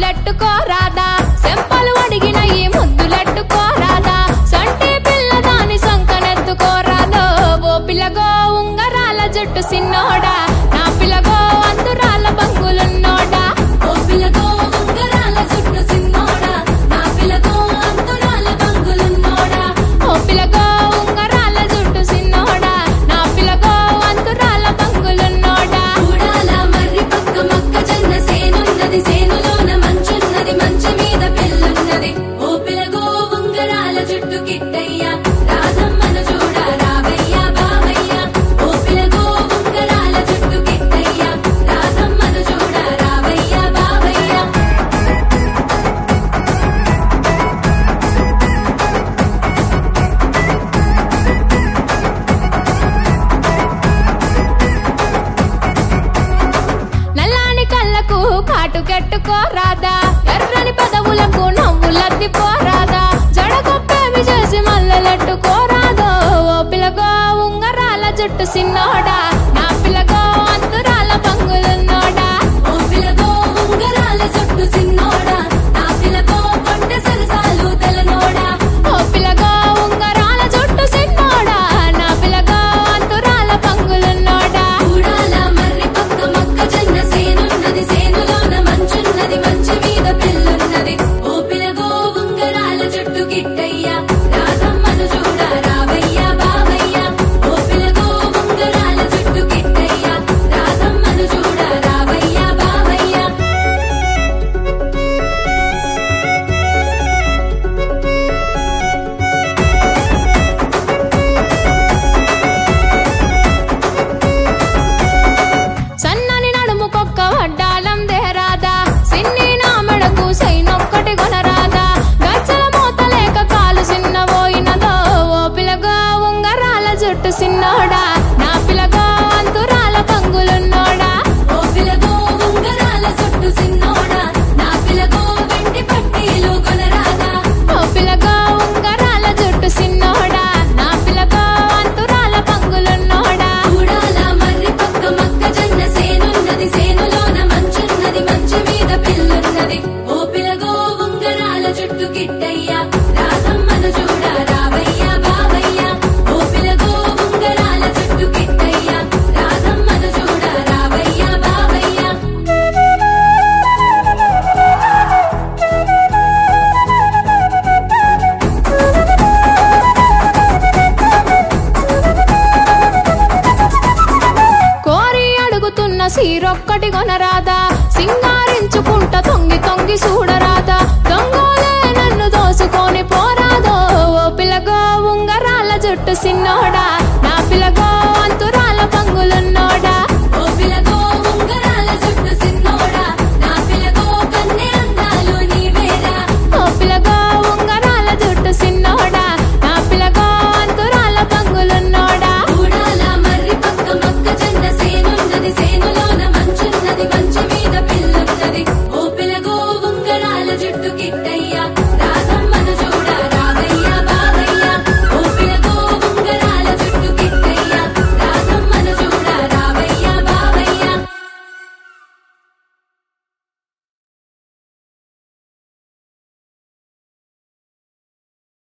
ముద్దులెట్టుకోరాదా సెంపలు అడిగిన ఈ ముద్దులెట్టుకోరాదా సంటి పిల్ల దాని సంకనెత్తుకోరాదో ఓ పిల్లగో ఉంగరాల జుట్టు సిన్నోడా నా పిల్లగో అందురాల బంగులున్నోడా ఓ పిల్లగో ఉంగరాల జుట్టు సిన్నోడా నా పిల్లగో అంతురాల బంగులున్నోడా ఓ పిల్లగో ఉంగరాల జుట్టు సిన్నోడా నా పిల్లగో అందురాల బంగులున్నోడా చూడాల మర్రి పక్క మొక్కజొన్న సేనున్నది సేనులోన మంచున్నది మంచు మీద పిల్లున్నది ఓ పిల్లగో ఉంగరాల జుట్టు కిట్టయ్య రాధమ్మను చూడ రావయ్య బావయ్య ఓ పిల్లగో ఉంగరాల జుట్టు కిట్టయ్య రాధమ్మను చూడ రావయ్య బావయ్య నల్లాని కళ్ళకు కాటు కట్టుకోరాదా ఎర్రని పదవులకు నవ్వులద్ది పోరాదా జడగొప్పేవి చేసి మల్లెలెట్టుకోరాదో ఓ పిల్లగో ఉంగరాల జుట్టు సిన్నోడా నా పిల్లగో అంతురాల బంగులున్నోడా ఓ పిల్లగో ఉంగరాల జుట్టు సిన్నోడా నా పిల్లగో పొట్ట సరసాలు తెలనోడా ఓ పిల్లగో ఉంగరాల జుట్టు సిన్నోడా నా పిల్లగో అంతురాల బంగులున్నోడా చూడాల మర్రి పక్క మొక్కజొన్న సేనున్నది సేనులోన మంచున్నది మంచు మీద పిల్లున్నది ఓ పిల్లగో ఉంగరాల జుట్టు గిట్టయ్య రాధమ్మను చూడ రావయ్య బావయ్య ఓ పిల్లగో ఉంగరాల జుట్టు గిట్టయ్య రాధమ్మను చూడ రావయ్య బావయ్య సన్నని నడుముకొక్క వడ్డాలం దేరాదా సిన్ని నామడకు సైనొక్కటి కొనరాదా గచ్చల మూత లేక కాలు సిన్నబోయినదో ఓ పిల్లగా ఉంగరాల జుట్టు సిన్నోడా నా పిల్లగా అంతురాల బంగులున్నోడా ఓ పిల్లగో ఉంగరాల జుట్టు సిన్నోడా నా పిల్లగో వెండి పట్టీలు కొనరాదా ఓ పిల్లగా ఉంగరాల జుట్టు సిన్నోడా నా పిల్లగా అంతురాల బంగులున్నోడా చూడాల మర్రి పక్క మొక్కజొన్న సేనున్నది సేనులోన మంచున్నది మంచు మీద పిల్లున్నది ఓ పిల్లగో ఉంగరాల జుట్టు గిట్టయ్య రాధమ్మను చూడ రావయ్య బావయ్య ఓ పిల్లగో ఉంగరాల జుట్టు గిట్టయ్య రాధమ్మను చూడ రావయ్య బావయ్య కోరి అడుగుతున్న సీరొక్కటి కొనరాదా సింగారించుకుంట తొంగి తొంగి చూడరాదా దొంగలే నన్ను దోసుకొని పోరాదో ఓ పిల్లగో ఉంగరాల జుట్టు సిన్నోడా